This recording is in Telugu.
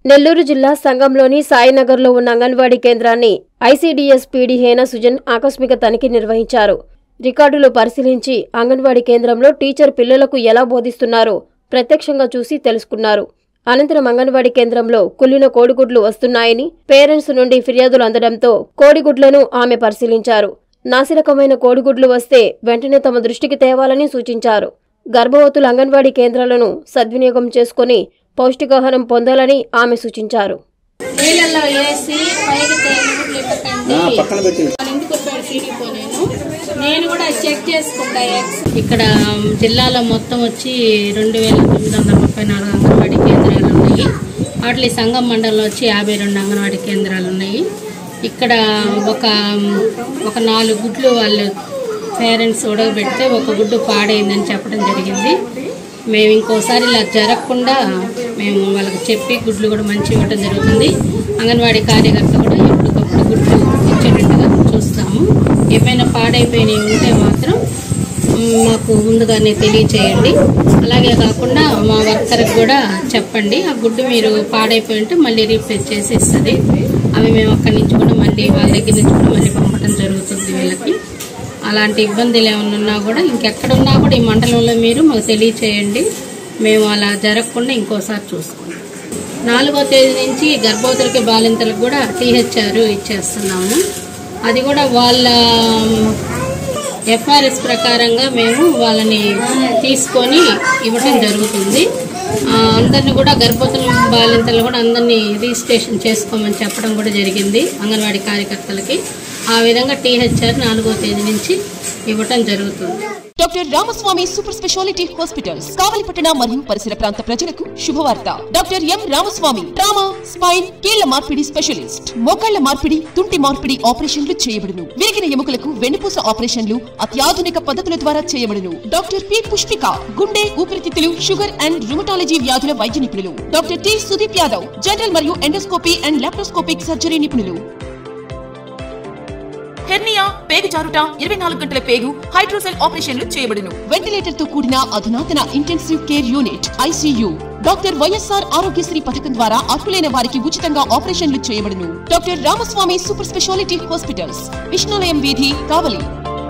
నెల్లూరు జిల్లా సంఘంలోని సాయినగర్లో ఉన్న అంగన్వాడీ కేంద్రాన్ని ఐసీడీఎస్ పీడీ హేన సుజన్ ఆకస్మిక తనిఖీ నిర్వహించారు రికార్డులు పరిశీలించి అంగన్వాడీ కేంద్రంలో టీచర్ పిల్లలకు ఎలా బోధిస్తున్నారో ప్రత్యక్షంగా చూసి తెలుసుకున్నారు అనంతరం అంగన్వాడీ కేంద్రంలో కుళ్ళిన కోడిగుడ్లు వస్తున్నాయని పేరెంట్స్ నుండి ఫిర్యాదులు అందడంతో కోడిగుడ్లను ఆమె పరిశీలించారు నాసిరకమైన కోడిగుడ్లు వస్తే వెంటనే తమ దృష్టికి తేవాలని సూచించారు గర్భవతుల అంగన్వాడీ కేంద్రాలను సద్వినియోగం చేసుకుని పౌష్టికాహారం పొందాలని ఆమె సూచించారు నీళ్ళల్లో వేసి పైకి తేలిగుడ్లు ఇవ్వకండి ఆ, పక్కన పెట్టి మన ఇంటికి వచ్చాడు చీడిపోలేను నేను కూడా చెక్ చేసుకుంటా ఎగ్స్ ఇక్కడ జిల్లాలో మొత్తం వచ్చి రెండు వేల తొమ్మిది వందల ముప్పై నాలుగు అంగన్వాడీ కేంద్రాలు ఉన్నాయి వాటి సంఘం మండలంలో వచ్చి యాభై రెండు అంగన్వాడీ కేంద్రాలు ఉన్నాయి ఇక్కడ ఒక ఒక నాలుగు గుడ్లు వాళ్ళు పేరెంట్స్ ఉడకబెడితే ఒక గుడ్డు పాడైందని చెప్పడం జరిగింది మేము ఇంకోసారి ఇలా జరగకుండా మేము వాళ్ళకి చెప్పి గుడ్లు కూడా మంచి ఇవ్వడం జరుగుతుంది అంగన్వాడీ కార్యకర్త కూడా ఎప్పటికప్పుడు గుడ్లు ఇచ్చేటట్టుగా చూస్తాము ఏమైనా పాడైపోయినవి ఉంటే మాత్రం మ్, మాకు ముందుగానే తెలియచేయండి అలాగే కాకుండా మా వర్కర్కి కూడా చెప్పండి ఆ గుడ్డు మీరు పాడైపోయి ఉంటే మళ్ళీ రీప్లేస్ చేసి ఇస్తుంది అవి మేము అక్కడి నుంచి కూడా మళ్ళీ వాళ్ళ దగ్గర నుంచి కూడా మళ్ళీ పంపడం జరుగుతుంది వీళ్ళకి అలాంటి ఇబ్బందులు ఏమైనా ఉన్నా కూడా ఇంకెక్కడున్నా కూడా ఈ మండలంలో మీరు మాకు తెలియచేయండి మేము అలా జరగకుండా ఇంకోసారి చూసుకుంటాం నాలుగో తేదీ నుంచి గర్భవతులకి బాలింతలకు కూడా టీహెచ్ఆర్ ఇచ్చేస్తున్నాము అది కూడా వాళ్ళ ఎఫ్ఆర్ఎస్ ప్రకారంగా మేము వాళ్ళని తీసుకొని ఇవ్వటం జరుగుతుంది ఆ, అందరిని కూడా గర్భవతుల బాలింతలు కూడా అందరినీ రిజిస్ట్రేషన్ చేసుకోమని చెప్పడం కూడా జరిగింది అంగన్వాడీ కార్యకర్తలకి ఆ విధంగా టీహెచ్ఆర్ నాలుగో తేదీ నుంచి ఇవ్వటం జరుగుతుంది doctor Ramaswamy super speciality hospitals కావలిపట్టణ మరియు పరిసర ప్రాంత ప్రజలకు శుభవార్త doctor M Ramaswamy trauma spine కీళ్ల మార్పిడి స్పెషలిస్ట్ మోకాళ్ల మార్పిడి తుంటి మార్పిడి ఆపరేషన్లు చేయబడును విరిగిన ఎముకలకు వెన్నుపూస ఆపరేషన్లు అత్యాధునిక పద్ధతుల ద్వారా చేయబడును డాక్టర్ పి పుష్పిక గుండె ఊపిరితిత్తులు షుగర్ అండ్ రుమటాలజీ వ్యాధుల వైద్య నిపుణులు doctor T Sudeep Yadav general మరియు ఎండోస్కోపీ అండ్ లాప్రోస్కోపిక్ సర్జరీ నిపుణులు హెర్నియా పేగు జారుట ఇరవై నాలుగు గంటల పేగు హైడ్రోసెల్ ఆపరేషన్లు చేయబడును వెంటిలేటర్ తో కూడిన అధునాతన intensive care unit ICU doctor YSR Aarogyasri పథకం ద్వారా అర్హులైన వారికి ఉచితంగా ఆపరేషన్లు చేయబడును doctor Ramaswamy super speciality hospitals Vishnulayam వీధి కావలి